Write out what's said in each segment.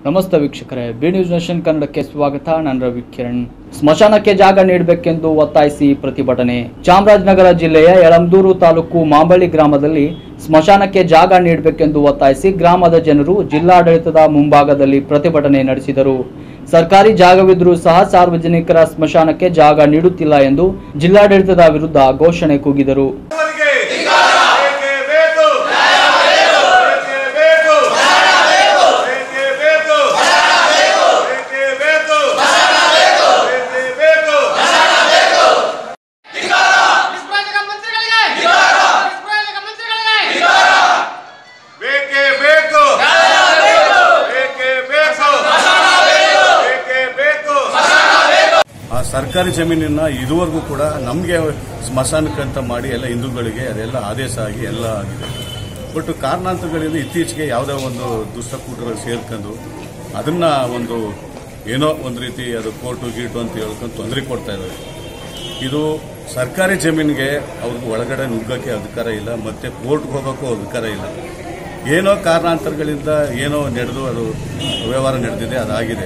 ನಮಸ್ತೆ ವೀಕ್ಷಕರೇ B news nation ಕನ್ನಡಕ್ಕೆ ಸ್ವಾಗತ ನಾನು ರವಿ ಕಿರಣ್ ಸ್ಮಶಾನಕ್ಕೆ ಜಾಗ ನೀಡಬೇಕೆಂದು ಒತ್ತಾಯಿಸಿ ಪ್ರತಿಭಟನೆ ಚಾಮರಾಜನಗರ ಜಿಲ್ಲೆಯ ಯಳಂದೂರು ತಾಲೂಕು ಮಾಂಬಳ್ಳಿ ಗ್ರಾಮದಲ್ಲಿ ಸ್ಮಶಾನಕ್ಕೆ ಜಾಗ ನೀಡಬೇಕೆಂದು ಒತ್ತಾಯಿಸಿ ಗ್ರಾಮದ ಜನರು ಜಿಲ್ಲಾಡಳಿತದ ಮುಂಭಾಗದಲ್ಲಿ ಪ್ರತಿಭಟನೆ ನಡೆಸಿದರು ಸರ್ಕಾರಿ ಜಾಗವಿದ್ರೂ ಸಹ ಸಾರ್ವಜನಿಕರ ಸ್ಮಶಾನಕ್ಕೆ ಜಾಗ ನೀಡುತ್ತಿಲ್ಲ ಎಂದು ಜಿಲ್ಲಾಡಳಿತದ ವಿರುದ್ಧ ಘೋಷಣೆ ಕೂಗಿದರು ಅವರಿಗೆ ಬೇಕೇ ಬೇಕು ಬೇಕೇ ಬೇಕು ಬೇಕೇ ಬೇಕು ಬೇಕೇ ಬೇಕು ಬೇಕೇ ಬೇಕು ನಿಷ್ಪ್ರಯೋಜಕ ಮಂತ್ರಿಗಳಿಗೆ ನಿಷ್ಪ್ರಯೋಜಕ ಮಂತ್ರಿಗಳಿಗೆ ಬೇಕೇ ಬೇಕು ಬೇಕೇ ಬೇಕು ಬೇಕೇ ಬೇಕು ಆ ಸರ್ಕಾರಿ ಜಮೀನನ್ನ ಇದುವರೆಗೂ ಕೂಡ ನಮಗೆ ಸ್ಮಶಾನಕ್ಕಂತ ಮಾಡಿ ಎಲ್ಲ ಹಿಂದೂಗಳಿಗೆ ಅದೆಲ್ಲ ಆದೇಶ ಆಗಿ ಎಲ್ಲ ಆಗಿದೆ ಬಟ್ ಕಾರಣಾಂತರಗಳಿಂದ ಇತ್ತೀಚೆಗೆ ಯಾವುದೋ ಒಂದು ದುಷ್ಟಕೂಟಗಳು ಸೇರ್ಕೊಂಡು ಅದನ್ನ ಒಂದು ಏನೋ ಒಂದು ರೀತಿ ಅದು ಕೋರ್ಟು ಗೀಟು ಅಂತ ಹೇಳ್ಕೊಂಡು ತೊಂದರೆ ಕೊಡ್ತಾ ಇದ್ದಾರೆ ಇದು ಸರ್ಕಾರಿ ಜಮೀನಿಗೆ ಅವ್ರಿಗೆ ಒಳಗಡೆ ನುಗ್ಗಕ್ಕೆ ಅಧಿಕಾರ ಇಲ್ಲ ಮತ್ತೆ ಕೋರ್ಟ್ಗೆ ಹೋಗೋಕ್ಕೂ ಅಧಿಕಾರ ಇಲ್ಲ ಏನೋ ಕಾರಣಾಂತರಗಳಿಂದ ಏನೋ ನಡೆದು ಅದು ವ್ಯವಹಾರ ನಡೆದಿದೆ ಅದಾಗಿದೆ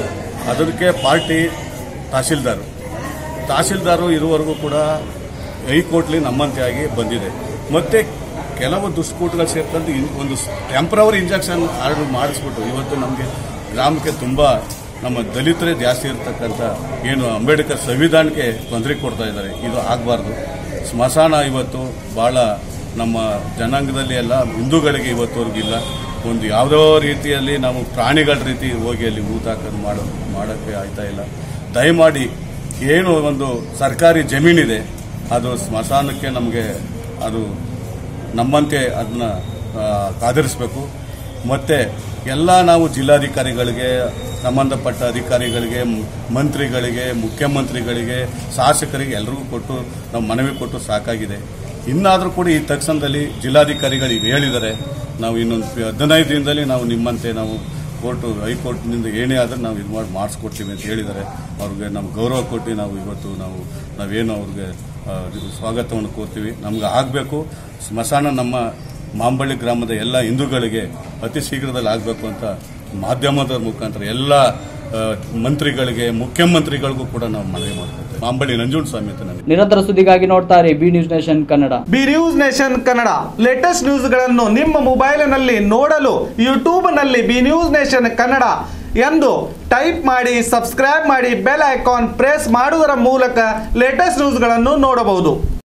ಅದಕ್ಕೆ ಪಾರ್ಟಿ ತಹಸೀಲ್ದಾರ್ ತಹಸೀಲ್ದಾರು ಇರುವವರೆಗೂ ಕೂಡ ಹೈಕೋರ್ಟ್ಲಿ ನಮ್ಮಂತೆ ಆಗಿ ಬಂದಿದೆ ಮತ್ತೆ ಕೆಲವು ದುಷ್ಕೂಟಗಳು ಸೇರ್ಕೊಂಡು ಇನ್- ಒಂದು ಟೆಂಪ್ರವರಿ ಇಂಜೆಕ್ಷನ್ ಆರ್ಡರ್ ಮಾಡಿಸ್ಬಿಟ್ಟು ಇವತ್ತು ನಮಗೆ ಗ್ರಾಮಕ್ಕೆ ತುಂಬ ನಮ್ಮ ದಲಿತರೇ ಜಾಸ್ತಿ ಇರ್ತಕ್ಕಂಥ ಏನು ಅಂಬೇಡ್ಕರ್ ಸಂವಿಧಾನಕ್ಕೆ ತೊಂದರೆ ಕೊಡ್ತಾ ಇದ್ದಾರೆ ಇದು ಆಗಬಾರ್ದು ಸ್ಮಶಾನ ಇವತ್ತು ಬಹಳ ನಮ್ಮ ಜನಾಂಗದಲ್ಲಿ ಎಲ್ಲ ಹಿಂದೂಗಳಿಗೆ ಇವತ್ತವರೆಗೂ ಇಲ್ಲ ಒಂದು ಯಾವುದೋ ರೀತಿಯಲ್ಲಿ ನಾವು ಪ್ರಾಣಿಗಳ ರೀತಿ ಹೋಗಿ ಅಲ್ಲಿ ಊಟ ಹಾಕೋದು ಮಾಡೋ ಮಾಡೋಕ್ಕೆ ಆಯ್ತಾ ಇಲ್ಲ ದಯಮಾಡಿ ಏನು ಒಂದು ಸರ್ಕಾರಿ ಜಮೀನಿದೆ ಅದು ಸ್ಮಶಾನಕ್ಕೆ ನಮಗೆ ಅದು ನಮ್ಮಂತೆ ಅದನ್ನ ಆಧರಿಸಬೇಕು ಮತ್ತೆ ಎಲ್ಲ ನಾವು ಜಿಲ್ಲಾಧಿಕಾರಿಗಳಿಗೆ ಸಂಬಂಧಪಟ್ಟ ಅಧಿಕಾರಿಗಳಿಗೆ ಮ್- ಮಂತ್ರಿಗಳಿಗೆ ಮುಖ್ಯಮಂತ್ರಿಗಳಿಗೆ ಶಾಸಕರಿಗೆ ಎಲ್ರಿಗೂ ಕೊಟ್ಟು ನಾವು ಮನವಿ ಕೊಟ್ಟು ಸಾಕಾಗಿದೆ ಇನ್ನಾದರೂ ಕೂಡ ಈ ತಕ್ಷಣದಲ್ಲಿ ಜಿಲ್ಲಾಧಿಕಾರಿಗಳು ಈಗ ಹೇಳಿದ್ದಾರೆ ನಾವು ಇನ್ನೊಂದು ಹದಿನೈದು ದಿನದಲ್ಲಿ ನಾವು ನಿಮ್ಮಂತೆ ನಾವು ಕೋರ್ಟು ಹೈಕೋರ್ಟ್ನಿಂದ ಏನೇ ಆದರೂ ನಾವು ಇದು ಮಾಡಿ ಮಾಡಿಸ್ಕೊಡ್ತೀವಿ ಅಂತ ಹೇಳಿದ್ದಾರೆ ಅವ್ರಿಗೆ ನಮ್ಮ ಗೌರವ ಕೊಟ್ಟು ನಾವು ಇವತ್ತು ನಾವು ನಾವೇನು ಅವ್ರಿಗೆ ಆ, ಸ್ವಾಗತವನ್ನು ಕೋರ್ತೀವಿ ನಮ್ಗೆ ಆಗಬೇಕು ಸ್ಮಶಾನ ನಮ್ಮ ಮಾಂಬಳ್ಳಿ ಗ್ರಾಮದ ಎಲ್ಲ ಹಿಂದೂಗಳಿಗೆ ಅತಿ ಶೀಘ್ರದಲ್ಲಿ ಆಗಬೇಕು ಅಂತ ಮಾಧ್ಯಮದ ಮುಖಾಂತರ ಎಲ್ಲ ಆ, ಮಂತ್ರಿಗಳಿಗೆ ಮುಖ್ಯಮಂತ್ರಿಗಳಿಗೂ ಕೂಡ ನಾವು ಮನವಿ ಮಾಡ್ಕೊಳ್ತೇವೆ ಮಾಂಬಳ್ಳಿ ನಂಜುಂಡ ಸ್ವಾಮಿ ಅಂತ ನನಗೆ ನಿರಂತರ ಸುದ್ದಿಗಾಗಿ ನೋಡ್ತಾ ಇರಿ B news nation Kannada B news nation Kannada latest ನ್ಯೂಸ್ಗಳನ್ನು ನಿಮ್ಮ ಮೊಬೈಲಿನಲ್ಲಿ ನೋಡಲು ಯೂಟ್ಯೂಬ್ನಲ್ಲಿ ಬಿ ನ್ಯೂಸ್ ನೇಷನ್ ಕನ್ನಡ ಎಂದು ಟೈಪ್ ಮಾಡಿ ಸಬ್ಸ್ಕ್ರೈಬ್ ಮಾಡಿ ಬೆಲ್ ಐಕಾನ್ ಪ್ರೆಸ್ ಮಾಡುವುದರ ಮೂಲಕ ಲೇಟೆಸ್ಟ್ ನ್ಯೂಸ್ಗಳನ್ನು ನೋಡಬಹುದು